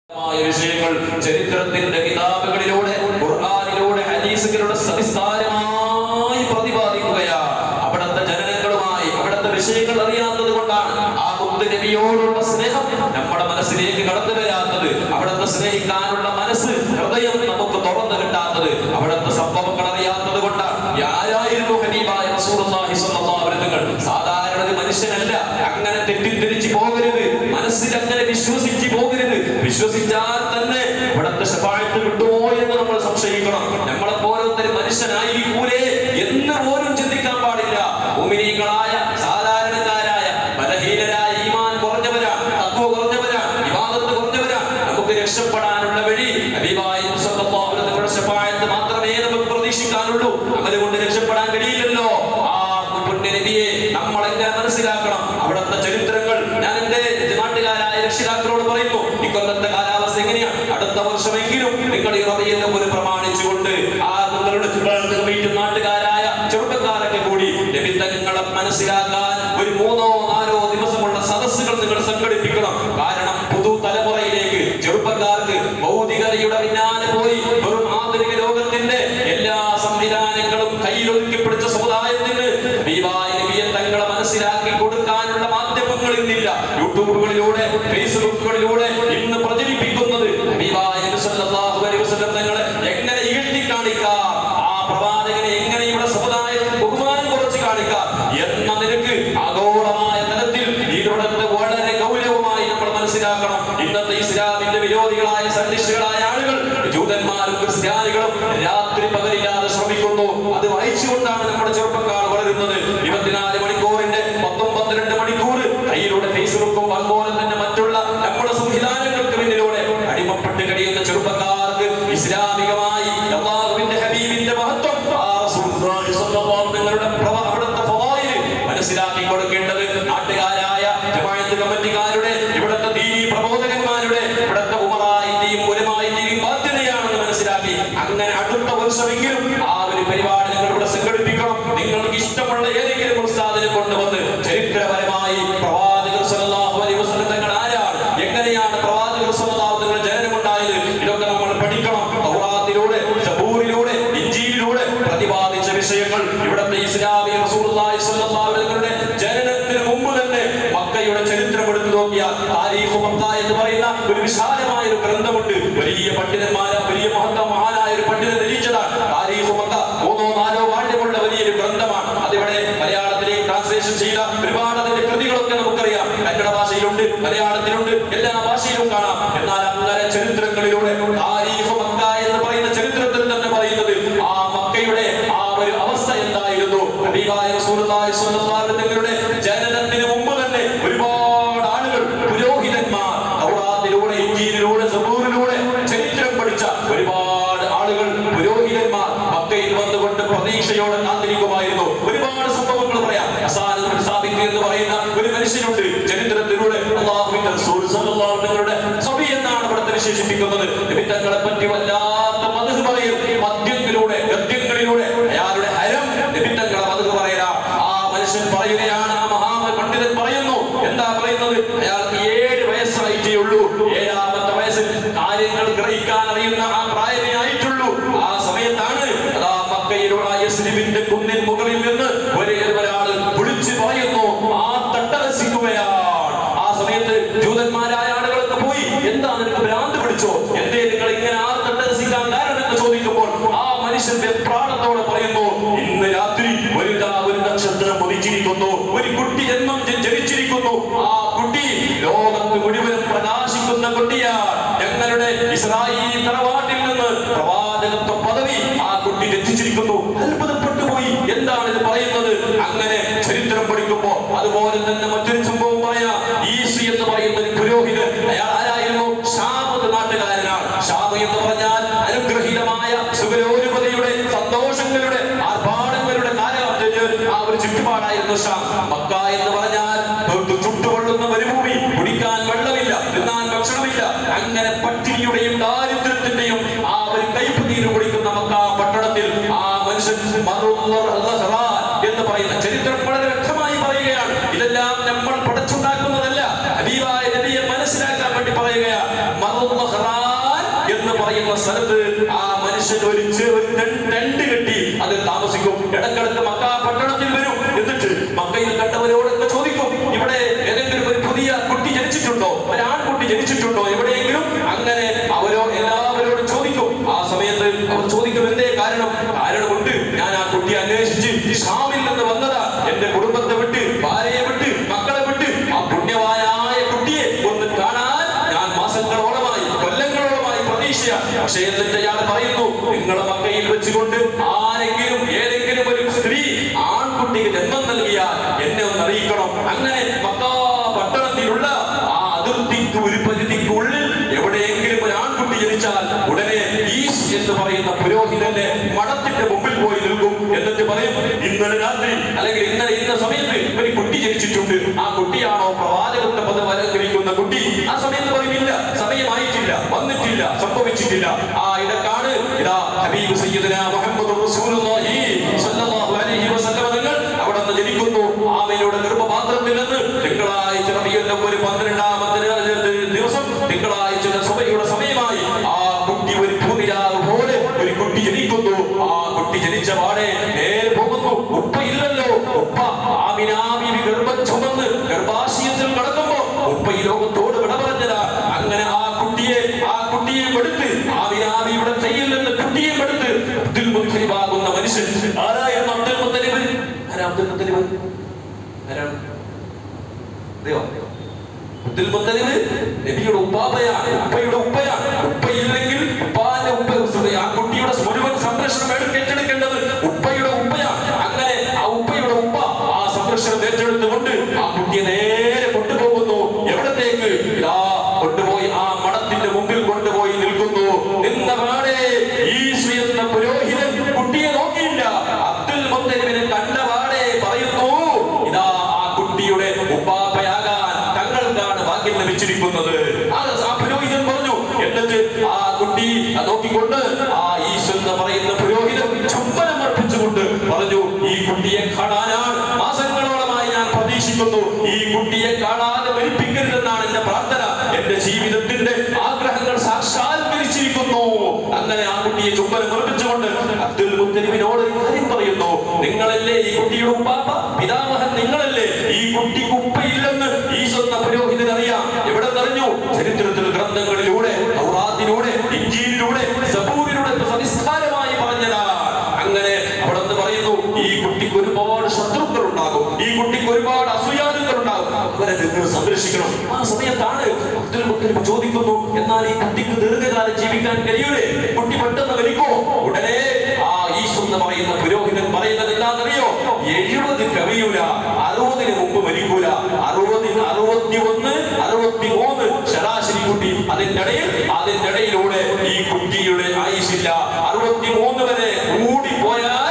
മായ വിഷയങ്ങൾ ചരിത്രത്തിന്റെ കിതാബുകളിലൂടെ ഖുർആാനിലൂടെ ഹദീസുകളുടെ സവിസ്താരമായി പ്രതിപാദിക്കുകയാണ് അവിടുത്തെ ജനനങ്ങളുമായി അവിടുത്തെ വിഷയങ്ങൾ അറിയാത്തത് കൊണ്ടാണ് ആ മുത്ത് നബിയോടുള്ള സ്നേഹം നമ്മുടെ മനസ്സിലേക്ക് കടന്നു വരാത്തത് അവിടുത്തെ സ്നേഹിക്കാനുള്ള മനസ്സ് ഹൃദയം നമുക്ക് തുറന്നു കിട്ടാത്തത് അവിടുത്തെ സംഭവങ്ങൾ അറിയാത്തത് കൊണ്ടാണ് ആരായിരുന്നു ഹബീബായ റസൂലുള്ളാഹി സ്വല്ലല്ലാഹു അലൈഹി വസല്ലം സാധാരണ ഒരു മനുഷ്യനല്ല അങ്ങനെ തെറ്റിദ്ധരിച്ചു പോകരുത് മനസ്സിൽ അങ്ങനെ വിശ്വസിച്ച് പോകരുത് വിശ്വസിച്ചാൽ തന്നെ ഇവിടത്തെ ശഫായത്ത് കിട്ടുമോ എന്ന് നമ്മൾ സംശയിക്കണം നമ്മളെ ഓരോരുത്തരും മനുഷ്യനായിരിക്കൂലേ എന്ന് പോലും ചിന്തിക്കാൻ പാടില്ല ഭൂമിനീകളായ സാധാരണക്കാരായ ബലഹീനരായ ഈമാൻ കുറഞ്ഞവരാണ് തത്വ കുറഞ്ഞവരാണ് വിവാദത്ത് കുറഞ്ഞവരാണ് നമുക്ക് രക്ഷപ്പെടാനുള്ള വഴി ഹബീബായ സ്വല്ലല്ലാഹു അലൈഹി വസല്ലം ശഫായത്ത് മാത്രമേ നമുക്ക് പ്രതീക്ഷിക്കാനുള്ളൂ അങ്ങനെ കൊണ്ട് രക്ഷപ്പെടാൻ കഴിയില്ലല്ലോ ആ പുണ്യ നബിയെ നമ്മൾ എങ്ങനെ മനസ്സിലാക്കണം അവിടുത്തെ ചരിത്രങ്ങൾ ഞാൻ എന്റെ നാട്ടുകാരായ രക്ഷിതാക്കളോട് പറയുന്നു ഇക്കൊല്ലത്തെ കാലാവസ്ഥ എങ്ങനെയാണ് അടുത്ത വർഷമെങ്കിലും നിങ്ങൾ ഈ റബിയെന്ന് പോലും പ്രമാണിച്ചുകൊണ്ട് ആ നിങ്ങളുടെ ചുറ്റുപാട് കമ്മിറ്റി നാട്ടുകാരായ ചെറുപ്പക്കാരൊക്കെ കൂടി ലഭിതങ്ങളെ മനസ്സിലാക്കാൻ ഒരു മൂന്നോ നാലോ ദിവസമുള്ള സദസ്സുകൾ നിങ്ങൾ സംഘടിപ്പിക്കണം കാരണം പുതു തലമുറയിലേക്ക് ചെറുപ്പക്കാർക്ക് ഭൗതികതയുടെ പിന്നാലെ പോയി വെറും ആധുനിക ലോകത്തിന്റെ എല്ലാ സംവിധാനങ്ങളും കയ്യിലൊതുക്കി പിടിച്ച സമുദായത്തിന് ഹബീബായ നബിയെ തങ്ങളെ മനസ്സിലാക്കി കൊടുക്കാനുള്ള മാധ്യമങ്ങൾ ഇന്നില്ല യൂട്യൂബുകളിലൂടെ ഫേസ്ബുക്കുകളിലൂടെ ഇന്ന് പ്രചരിപ്പിക്കുന്നത് ഹബീബായ നബി സല്ലല്ലാഹു അലൈഹി വസല്ലം തങ്ങളെ എങ്ങനെ ഇകഴ്ത്തി കാണിക്കാം ആ പ്രവാചകനെ എങ്ങനെ ഇവിടെ സമുദായത്തിൽ ബഹുമാനം കുറച്ച് കാണിക്കാം എന്ന നിലക്ക് ആഗോളമായ തലത്തിൽ ഇതിവിടെ വളരെ ഗൗരവമായി നമ്മൾ മനസ്സിലാക്കണം ഇന്നത്തെ ഇസ്ലാമിന്റെ വിരോധികളായ സന്ധിഷ്ഠകളായ ആളുകൾ ജൂതന്മാരും ക്രിസ്ത്യാനികളും രാത്രി പകലില്ലാതെ ശ്രമിക്കുന്നു അത് വായിച്ചുകൊണ്ടാണ് നമ്മുടെ ചെറുപ്പക്കാർ വളരുന്നത് ഇരുപത്തിനാല് മണിക്കൂറിന്റെ പത്തും പന്ത്രണ്ട് മണിക്കൂർ കയ്യിലൂടെ ഫേസ്ബുക്കും അതുപോലെ തന്നെ മറ്റുള്ള നമ്മുടെ സംവിധാനങ്ങൾക്ക് പിന്നിലൂടെ അടിമപ്പെട്ട് കഴിയുന്ന ചെറുപ്പക്കാർക്ക് ഇസ്ലാമികമായി അള്ളാഹുവിന്റെ ഹബീബിന്റെ മഹത്വം ആ റസൂലുള്ളാഹി സ്വല്ലല്ലാഹു അലൈഹി നിങ്ങളുടെ പ്രവ- അവിടുത്തെ ഫവായില് മനസ്സിലാക്കി കൊടുക്കേണ്ടത് നാട്ടുകാരായ ജമാഅത്ത് കമ്മിറ്റിക്കാരുടെ ഇവിടുത്തെ ദീനി പ്രബോധകന്മാരുടെ ഇവിടുത്തെ ഉമറായിന്റെയും ഉലമായിന്റെയും ബാധ്യതയാണെന്ന് മനസ്സിലാക്കി അങ്ങനെ അടുത്ത വർഷമെങ്കിലും ആ ഒരു പരിപാടി നിങ്ങൾ ഇവിടെ സംഘടിപ്പിക്കണം നിങ്ങൾക്ക് ഇഷ്ടമുള്ള ഏതെങ്കിലും ഉസ്താദിനെ കൊണ്ടുവന്ന് ചരിത്രപരമായി പ്രവാചകർ സല്ലല്ലാഹു അലൈഹി വസല്ലം തങ്ങൾ ആരാണ് എങ്ങനെയാണ് പ്രവാചകർ സല്ലല്ലാഹു അലൈഹി വസല്ലം ജനനമുണ്ടായത് ഇതൊക്കെ നമ്മൾ പഠിക്കണം തൗറാത്തിലൂടെ സബൂറിലൂടെ ഇഞ്ചീലിലൂടെ പ്രതിപാദിച്ച വിഷയങ്ങൾ ഇവിടുത്തെ ഇസ്ലാമിക റസൂലുള്ളാഹി സ്വല്ലല്ലാഹു അലൈഹി വസല്ലമയുടെ ജനനത്തിന് മുമ്പ് തന്നെ മക്കയുടെ ചരിത്രം എടുത്തു നോക്കിയാൽ താരീഖ് മക്ക എന്ന് പറയുന്ന ഒരു വിശാലമായ ഒരു ഗ്രന്ഥമുണ്ട് വലിയ പണ്ഡിതന്മാര വലിയ മഹത്ത മഹാനായ ഒരു പണ്ഡിതൻ രചിച്ചതാണ് താരീഖ് മക്ക മൂന്നോ നാലോ വാല്യമുള്ള വലിയൊരു ഗ്രന്ഥമാണ് അതിവിടെ മലയാളത്തിലേക്ക് ട്രാൻസ്ലേഷൻ ചെയ്ത ഒരുപാട് അതിന്റെ കൃതികളൊക്കെ നമുക്കറിയാം കന്നഡ ഭാഷയിലുണ്ട് മലയാളത്തിലുണ്ട് എല്ലാ ഭാഷയിലും കാണാം എന്നാൽ അങ്ങനെ ചരിത്രങ്ങളിലൂടെ താരീഖ് മക്ക എന്ന് പറയുന്ന ചരിത്രത്തിൽ തന്നെ പറയുന്നത് ആ മക്കയുടെ ആ ഒരു അവസ്ഥ എന്തായിരുന്നു ഹബീബായ റസൂലുള്ളാഹി സ്വല്ലല്ലാഹു അലൈഹി തങ്ങളുടെ ജനനത്തിന് മുമ്പ് തന്നെ ഒരുപാട് ആളുകൾ പുരോഹിതന്മാർ തൗറാത്തിലൂടെ ഇഞ്ചീലിലൂടെ സബൂറിലൂടെ ചരിത്രം പഠിച്ച ഒരുപാട് ആളുകൾ പുരോഹിതന്മാർ മക്കയിൽ വന്നുകൊണ്ട് പ്രതീക്ഷയോടെ കാത്തിരിക്കുമായിരുന്നു ഒരുപാട് സംഭവങ്ങൾ പറയാം ഹസാൻ ഇബ്നു സാബിത്ത് എന്ന് പറയുന്ന ഒരു മനുഷ്യനുണ്ട് ചരിത്രത്തിലൂടെ അല്ലാഹുവിന്റെ റസൂൽ സല്ലല്ലാഹു അലൈഹി വസല്ലമയുടെ സബി എന്നാണ് ഇവിടുത്തെ വിശേഷിപ്പിക്കുന്നത് നബിത്തങ്ങളെ പറ്റി വല്ലാത്ത മധു പറയൽ മദ്യത്തിലൂടെ ഗദ്യങ്ങളിലൂടെ അയാളുടെ ഹരം നബിത്തങ്ങളെ മധു പറയലാ ആ മനുഷ്യൻ പറയുകയാണ് ആ മഹാ പണ്ഡിതൻ പറയുന്നു എന്താ പറയുന്നത് അയാൾക്ക് ഏഴ് വയസ്സായിട്ടേ ഉള്ളൂ ഏഴാമത്തെ വയസ്സിൽ കാര്യങ്ങൾ ഗ്രഹിക്കാൻ അറിയുന്ന ആ പ്രായമേ ആയിട്ടുള്ളൂ ആ സമയത്താണ് അതാ മക്കയിലുള്ള യസ്രിബിന്റെ കുന്നിൻ മുകളിൽ നിന്ന് ഒരു ഒരാൾ വിളിച്ചു പറയുന്നു ആ തട്ടഹസിക്കുകയാണ് ആ സമയത്ത് ജൂതന്മാരായ ആളുകളൊക്കെ പോയി എന്താ നിനക്ക് ഭ്രാന്ത് പിടിച്ചോ എന്തേ നിങ്ങൾ ഇങ്ങനെ ആ തട്ടഹസിക്കാൻ കാരണം എന്ന് ചോദിക്കുമ്പോൾ ആ മനുഷ്യൻ വെപ്രാണത്തോടെ പറയുന്നു ഇന്ന് രാത്രി ഒരു ദാ ഒരു നക്ഷത്രം ഉദിച്ചിരിക്കുന്നു ഒരു കുട്ടി ജന്മം ജ- ജനിച്ചിരിക്കുന്നു ആ കുട്ടി ലോകത്ത് മുഴുവനും പ്രകാശിക്കുന്ന കുട്ടിയാണ് ഞങ്ങളുടെ ഇസ്രായേൽ തറവാട്ടിൽ നിന്ന് പ്രവാചകത്വ പദവി ആ കുട്ടി എത്തിച്ചിരിക്കുന്നു അത്ഭുതപ്പെട്ടു പോയി എന്താണ് ഇത് പറയുന്നത് അങ്ങനെ ചരിത്രം പഠിക്കുമ്പോ അതുപോലെ തന്നെ മറ്റൊരു സംഭവം പറയാം ഈസി എന്ന് പറയുന്ന ഒരു പുരോഹിതൻ അയാൾ ആരായിരുന്നു ഷാമത് നാട്ടുകാരനാണ് ഷാമ എന്ന് പറഞ്ഞാൽ അനുഗ്രഹീതമായ സുഖരോരുപതയുടെ സന്തോഷങ്ങളുടെ ആർഭാടങ്ങളുടെ കാലഘട്ടത്തിൽ ആ ഒരു ചുറ്റുപാടായിരുന്നു ഷാം മക്ക എന്ന് പറഞ്ഞാൽ തൊട്ട് ചുട്ടുകൊള്ളുന്ന മരുഭൂമി കുടിക്കാൻ വെള്ളമില്ല തിന്നാൻ ഭക്ഷണമില്ല അങ്ങനെ പട്ടിണിയുടെയും ദാരിദ്ര്യത്തിന്റെയും ആ ഒരു കയ്പ് നീര് കുടിക്കുന്ന മക്ക പട്ടണത്തിൽ ആ മനുഷ്യൻ മറുള്ള എന്ന് പറയുന്ന ചരിത്രം വളരെ വ്യക്തമായി പറയുകയാണ് ഇതെല്ലാം നമ്മൾ പടച്ചുണ്ടാക്കുന്നതല്ല ഹബീബായ നബിയെ മനസ്സിലാക്കാൻ വേണ്ടി പറയുകയാണ് മറുള്ള എന്ന് പറയുന്ന സ്ഥലത്ത് ആ മനുഷ്യൻ ഒരു ചെ- ഒരു ടെൻ- ടെന്റ് കെട്ടി അതിൽ താമസിക്കും ഇടക്കിടക്ക് മക്ക പട്ടണത്തിൽ വരും എന്നിട്ട് മക്കയിൽ കണ്ടവരോടൊക്കെ ചോദിക്കും ഇവിടെ ഏതെങ്കിലും ഒരു പുതിയ കുട്ടി ജനിച്ചിട്ടുണ്ടോ ഒരു ആൺകുട്ടി ജനിച്ചിട്ടുണ്ടോ എവിടെയെങ്കിലും അങ്ങനെ അവരോ എല്ലാവരോടും ചോദിക്കും ആ സമയത്ത് അവർ ചോദിക്കും എന്തേ കാരണം കാരണമുണ്ട് ഞാൻ ആ കുട്ടി അന്വേഷിച്ച് ഷാമിൽ നിന്ന് വന്നതാ എന്റെ കുടുംബത്തെ വിട്ട് ഭാര്യയെ വിട്ട് മക്കളെ വിട്ട് ആ പുണ്യവാനായ കുട്ടിയെ ഒന്ന് കാണാൻ ഞാൻ മാസങ്ങളോളമായി കൊല്ലങ്ങളോളമായി പ്രതീക്ഷ പക്ഷേ എന്നിട്ട് അയാൾ പറയുന്നു നിങ്ങളെ മക്കയിൽ വെച്ചുകൊണ്ട് ആരെങ്കിലും ഏതെങ്കിലും ഒരു സ്ത്രീ ആൺകുട്ടിക്ക് ജന്മം നൽകിയാൽ എന്നെ ഒന്ന് അറിയിക്കണം അങ്ങനെ മക്കാ പട്ടണത്തിലുള്ള ആ അതിർത്തിക്ക് ഒരു പരിധിക്കുള്ളിൽ എവിടെയെങ്കിലും ഒരു ആൺകുട്ടി ജനിച്ചാൽ ഉടനെ ഈസ് എന്ന് പറയുന്ന പുരോഹിതന്റെ മഠത്തിന്റെ മുമ്പിൽ പോയി നിൽക്കും എന്നിട്ട് പറയും ഇന്നലെ രാത്രി അല്ലെങ്കിൽ ഇന്നലെ ഇന്ന സമയത്ത് ഒരു കുട്ടി ജനിച്ചിട്ടുണ്ട് ആ കുട്ടിയാണോ പ്രവാചകന്റെ പദം അലങ്കരിക്കുന്ന കുട്ടി ആ സമയത്ത് പറയും ഇല്ല സമയമായിട്ടില്ല വന്നിട്ടില്ല സംഭവിച്ചിട്ടില്ല ആ ഇടക്കാണ് ഇതാ ഹബീബ് സയ്യിദന മുഹമ്മദ് റസൂലുള്ളാഹി സ്വല്ലല്ലാഹു അലൈഹി വസല്ലം തങ്ങൾ അവിടെ നിന്ന് ജനിക്കുന്നു ആമയുടെ ഗർഭപാത്രത്തിൽ നിന്ന് തിങ്കളാഴ്ച റബീഉൽ അവ്വൽ പന്ത്രണ്ടാമത്തെ ദിവസം തിങ്കളാഴ്ച സുബഹിയുടെ സമയമായി ആ കുട്ടി ഒരു പൂനിലാവ് പോലെ ഒരു കുട്ടി ജനിക്കുന്നു ആ കുട്ടി ജനിച്ച പാടെ നേരെ പോകുന്നു ഉപ്പ ഇല്ലല്ലോ ഉപ്പ ആമിനാബി ഗർഭം ചുമന്ന് ഗർഭാശയത്തിൽ കടക്കുമ്പോ ഉപ്പ ഈ ലോകത്തോട് വിട പറഞ്ഞതാ അങ്ങനെ ആ കുട്ടിയെ ആ കുട്ടിയെ എടുത്ത് ആമിനാബിയുടെ കയ്യിൽ നിന്ന് കുട്ടിയെ എടുത്ത് അബ്ദുൽ മുത്തലിബാകുന്ന മനുഷ്യൻ ആരായിരുന്നു അബ്ദുൽ മുത്തലിബ് ആരാ അബ്ദുൽ മുത്തലിബ് ആരാണ് അറിയോ അബ്ദുൽ മുത്തലിബ് നബിയുടെ ഉപ്പാപ്പയാണ് ഉപ്പയുടെ ഉപ്പയാണ് ഉപ്പയില്ലെങ്കിൽ ഉപ്പാന്റെ ഉപ്പ ആ കുട്ടിയുടെ മുഴുവൻ സംരക്ഷണം എടുത്ത് ഏറ്റെടുക്കേണ്ടത് ഉപ്പയുടെ ഉപ്പയാണ് അങ്ങനെ ആ ഉപ്പയുടെ ഉപ്പ ആ സംരക്ഷണം ഏറ്റെടുത്തുകൊണ്ട് ആ കുട്ടിയെ നേരെ കൊണ്ടുപോകുന്നു എവിടത്തേക്ക് ഇതാ കൊണ്ടുപോയി ആ മഠത്തിന്റെ മുമ്പിൽ കൊണ്ടുപോയി നിൽക്കുന്നു നിന്ന പാടെ ഈശു എന്ന പുരോഹിതൻ കുട്ടിയെ നോക്കിയില്ല അബ്ദുൽ മുത്തലിബിനെ കണ്ട പാടെ പറയുന്നു ഇതാ ആ കുട്ടിയുടെ ഉപ്പാപ്പയാകാൻ തങ്ങൾക്കാണ് ഭാഗ്യം ലഭിച്ചിരിക്കുന്നത് ആ ആ പുരോഹിതൻ പറഞ്ഞു എന്നിട്ട് ആ കുട്ടി നോക്കിക്കൊണ്ട് ആ ഈശോ എന്ന് പറയുന്ന പുരോഹിതൻ ചുംബനം അർപ്പിച്ചുകൊണ്ട് പറഞ്ഞു ഈ കുട്ടിയെ കാണാനാണ് മാസങ്ങളോളമായി ഞാൻ പ്രതീക്ഷിക്കുന്നു ഈ കുട്ടിയെ കാണാതെ മരിപ്പിക്കരുതെന്നാണ് എന്റെ പ്രാർത്ഥന എന്റെ ജീവിതത്തിന്റെ ആഗ്രഹങ്ങൾ സാക്ഷാത്കരിച്ചിരിക്കുന്നു അങ്ങനെ ആ കുട്ടിയെ ചുംബനം അർപ്പിച്ചുകൊണ്ട് അബ്ദുൽ മുത്തലിബിനോട് ഒരു കാര്യം പറയുന്നു നിങ്ങളല്ലേ ഈ കുട്ടിയുടെ ഉപ്പാപ്പ പിതാമഹൻ നിങ്ങളല്ലേ ഈ കുട്ടിക്ക് ഉപ്പയില്ലെന്ന് ഈ സ്വന്ന പുരോഹിതൻ അറിയാം എവിടെ അറിഞ്ഞു ചരിത്രത്തിൽ ഗ്രന്ഥങ്ങളിലൂടെ ഔറാത്തിലൂടെ ഇഞ്ചിയിലൂടെ സബൂരിലൂടെ സവിസ്താരമായി പറഞ്ഞതാ അങ്ങനെ അവിടെ നിന്ന് പറയുന്നു ഈ കുട്ടിക്ക് ഒരുപാട് ശത്രുക്കൾ ഉണ്ടാകും ഈ കുട്ടിക്ക് ഒരുപാട് അസൂയാലുക്കൾ ഉണ്ടാകും അവരെ നിങ്ങൾ സംരക്ഷിക്കണം ആ സമയത്താണ് അബ്ദുൽ മുത്തലിബ് ചോദിക്കുന്നു എന്നാൽ ഈ കുട്ടിക്ക് ദീർഘകാലം ജീവിക്കാൻ കഴിയൂലേ കുട്ടി പെട്ടെന്ന് മരിക്കോ ഉടനെ ആ ഈശോ എന്ന് പറയുന്ന പുരോഹിതൻ പറയുന്നത് എന്താണെന്നറിയോ എഴുപത് കവിയൂല അറുപതിന് മുമ്പ് മരിക്കൂല അറുപതിന് അറുപത്തി ഒന്ന് അറുപത്തി മൂന്ന് ശരാശരി കുട്ടി അതിന്റെ ഇടയിൽ അതിന്റെ ഇടയിലൂടെ ഈ കുട്ടിയുടെ ആയുസില്ല അറുപത്തി മൂന്ന് വരെ കൂടി പോയാൽ